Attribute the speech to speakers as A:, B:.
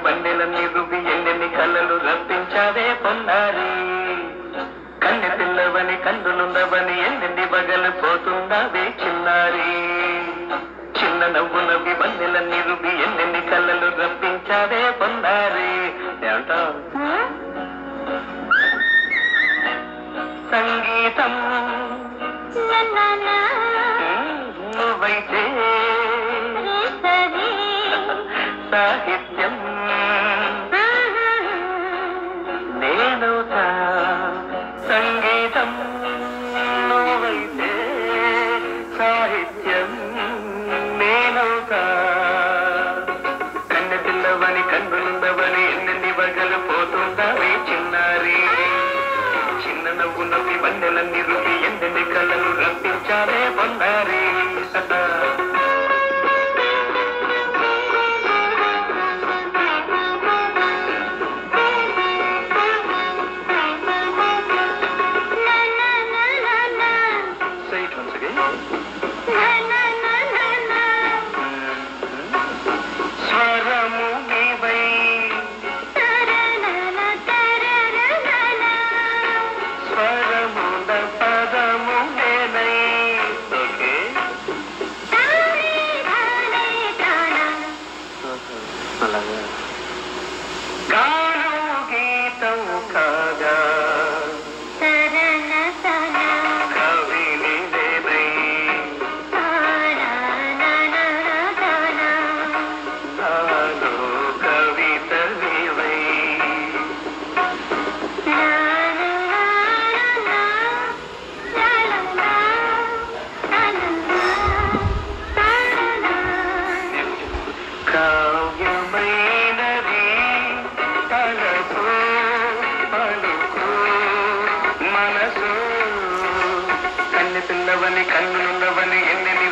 A: బండెలన్నీ రువి ఎన్నెన్ని కళ్ళలు రప్పించావే పొన్నారి కన్నె పిల్లవని కన్నులుండవని ఎన్నెన్ని బగలు పోతుందావే చిన్నారి చిన్న నవ్వు నవ్వి బండెలన్నీ రువి ఎన్నెన్ని కళ్ళలు రప్పించావే పొన్నారి ఏమంటావు సంగీతం నువ్వైతే సాహిత్యం నేనవుతా సంగీతం నువ్వైతే సాహిత్యం నేనవుతా కన్నె పిల్లవని కన్నులుందవని ఎన్నెన్ని వగలు పోతుందావే చిన్నారి చిన్న నవ్వు నవ్వి వన్నెలన్నీ రువి ఎన్నెన్ని కళ్ళలు రప్పించాలే పొందారి Say it once again. స్వరము నీవై స్వరమున పదము నేనై ఓకే అలాగా గానం గీతం కాగా కవిని నేనై నాలో కవిత నీవై కావ్యమైనది తలపు పలుకు మనసు కన్నె పిల్లవని కన్నులున్నవని ఎన్నెన్ని